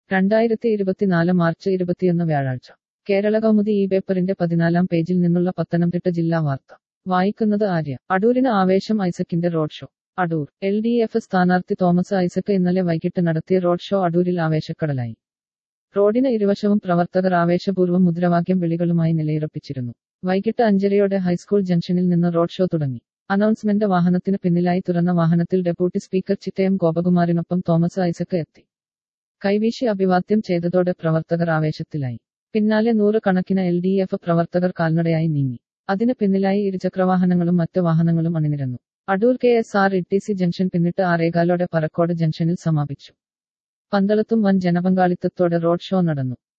രണ്ടായിരത്തി ഇരുപത്തിനാല് മാർച്ച് ഇരുപത്തിയൊന്ന് വ്യാഴാഴ്ച കേരള കൗമുദി ഈ പേപ്പറിന്റെ പതിനാലാം പേജിൽ നിന്നുള്ള പത്തനംതിട്ട ജില്ലാ വാർത്ത വായിക്കുന്നത് ആര്യ അടൂരിന് ആവേശം ഐസക്കിന്റെ road show Adoor L D F സ്ഥാനാർത്ഥി തോമസ് ഐസക്ക് ഇന്നലെ വൈകിട്ട് നടത്തിയ റോഡ് ഷോ അടൂരിൽ ആവേശക്കടലായി റോഡിന് ഇരുവശവും പ്രവർത്തകർ ആവേശപൂർവ്വം മുദ്രാവാക്യം വിളികളുമായി നിലയുറപ്പിച്ചിരുന്നു വൈകിട്ട് അഞ്ചരയോടെ ഹൈസ്കൂൾ ജംഗ്ഷനിൽ നിന്ന് റോഡ് ഷോ തുടങ്ങി അനൗൺസ്മെന്റ് വാഹനത്തിന് പിന്നിലായി തുറന്ന വാഹനത്തിൽ ഡെപ്യൂട്ടി സ്പീക്കർ ചിറ്റയം ഗോപകുമാറിനൊപ്പം തോമസ് ഐസക്ക് എത്തി കൈവീശി അഭിവാദ്യം ചെയ്തതോടെ പ്രവർത്തകർ ആവേശത്തിലായി പിന്നാലെ നൂറുകണക്കിന് എൽ ഡി എഫ് പ്രവർത്തകർ കാൽനടയായി നീങ്ങി അതിന് പിന്നിലായി ഇരുചക്രവാഹനങ്ങളും മറ്റ് വാഹനങ്ങളും അണിനിരന്നു Adoor K S R E T C junction പിന്നിട്ട് ആറേകാലോടെ പറക്കോട് ജംഗ്ഷനിൽ സമാപിച്ചു പന്തളത്തും വൻ ജനപങ്കാളിത്തത്തോടെ റോഡ് ഷോ നടന്നു